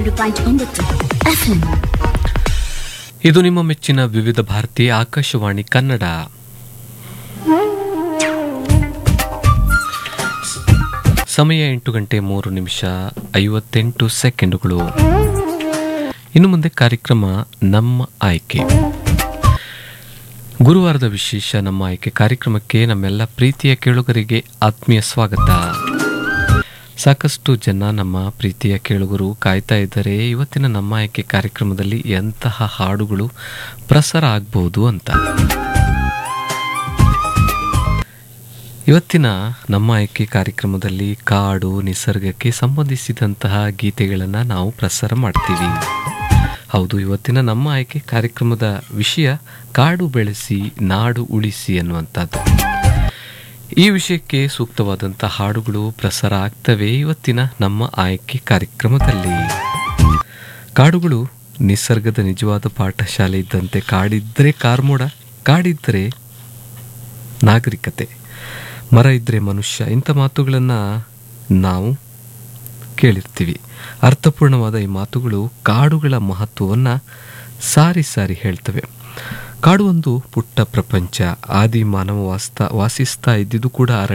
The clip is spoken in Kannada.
ಎರಡು ಪಾಯಿಂಟ್ ಒಂಬತ್ತು ಎಫ್ಎಂ ಇದು ನಿಮ್ಮ ಮೆಚ್ಚಿನ ವಿವಿಧ ಭಾರತಿ ಆಕಾಶವಾಣಿ ಕನ್ನಡ ಸಮಯ ಎಂಟು ಗಂಟೆ ಮೂರು ನಿಮಿಷ ಐವತ್ತೆಂಟು ಸೆಕೆಂಡುಗಳು ಇನ್ನು ಮುಂದೆ ಕಾರ್ಯಕ್ರಮ ನಮ್ಮ ಆಯ್ಕೆ ಗುರುವಾರದ ವಿಶೇಷ ನಮ್ಮ ಆಯ್ಕೆ ಕಾರ್ಯಕ್ರಮಕ್ಕೆ ನಮ್ಮೆಲ್ಲ ಪ್ರೀತಿಯ ಕೇಳುಗರಿಗೆ ಆತ್ಮೀಯ ಸ್ವಾಗತ ಸಾಕಷ್ಟು ಜನ ನಮ್ಮ ಪ್ರೀತಿಯ ಕೇಳುಗರು ಕಾಯ್ತಾ ಇದ್ದಾರೆ ಇವತ್ತಿನ ನಮ್ಮ ಆಯ್ಕೆ ಕಾರ್ಯಕ್ರಮದಲ್ಲಿ ಎಂತಹ ಹಾಡುಗಳು ಪ್ರಸಾರ ಆಗಬಹುದು ಅಂತ ಇವತ್ತಿನ ನಮ್ಮ ಆಯ್ಕೆ ಕಾರ್ಯಕ್ರಮದಲ್ಲಿ ಕಾಡು ನಿಸರ್ಗಕ್ಕೆ ಸಂಬಂಧಿಸಿದಂತಹ ಗೀತೆಗಳನ್ನು ನಾವು ಪ್ರಸಾರ ಮಾಡ್ತೀವಿ ಹೌದು ಇವತ್ತಿನ ನಮ್ಮ ಆಯ್ಕೆ ಕಾರ್ಯಕ್ರಮದ ವಿಷಯ ಕಾಡು ಬೆಳೆಸಿ ನಾಡು ಉಳಿಸಿ ಅನ್ನುವಂಥದ್ದು ಈ ವಿಷಯಕ್ಕೆ ಸೂಕ್ತವಾದಂಥ ಹಾಡುಗಳು ಪ್ರಸಾರ ಆಗ್ತವೆ ಇವತ್ತಿನ ನಮ್ಮ ಆಯ್ಕೆ ಕಾರ್ಯಕ್ರಮದಲ್ಲಿ ಕಾಡುಗಳು ನಿಸರ್ಗದ ನಿಜವಾದ ಪಾಠಶಾಲೆ ಇದ್ದಂತೆ ಕಾಡಿದ್ದರೆ ಕಾರ್ಮೋಡ ಕಾಡಿದ್ದರೆ ನಾಗರಿಕತೆ ಮರ ಇದ್ದರೆ ಮನುಷ್ಯ ಇಂಥ ಮಾತುಗಳನ್ನು ನಾವು ಕೇಳಿರ್ತೀವಿ ಅರ್ಥಪೂರ್ಣವಾದ ಈ ಮಾತುಗಳು ಕಾಡುಗಳ ಮಹತ್ವವನ್ನು ಸಾರಿ ಸಾರಿ ಹೇಳ್ತವೆ ಕಾಡು ಒಂದು ಪುಟ್ಟ ಪ್ರಪಂಚ ಆದಿ ಮಾನವ ವಾಸ್ತಾ ವಾಸಿಸ್ತಾ ಇದ್ದಿದ್ದು ಕೂಡ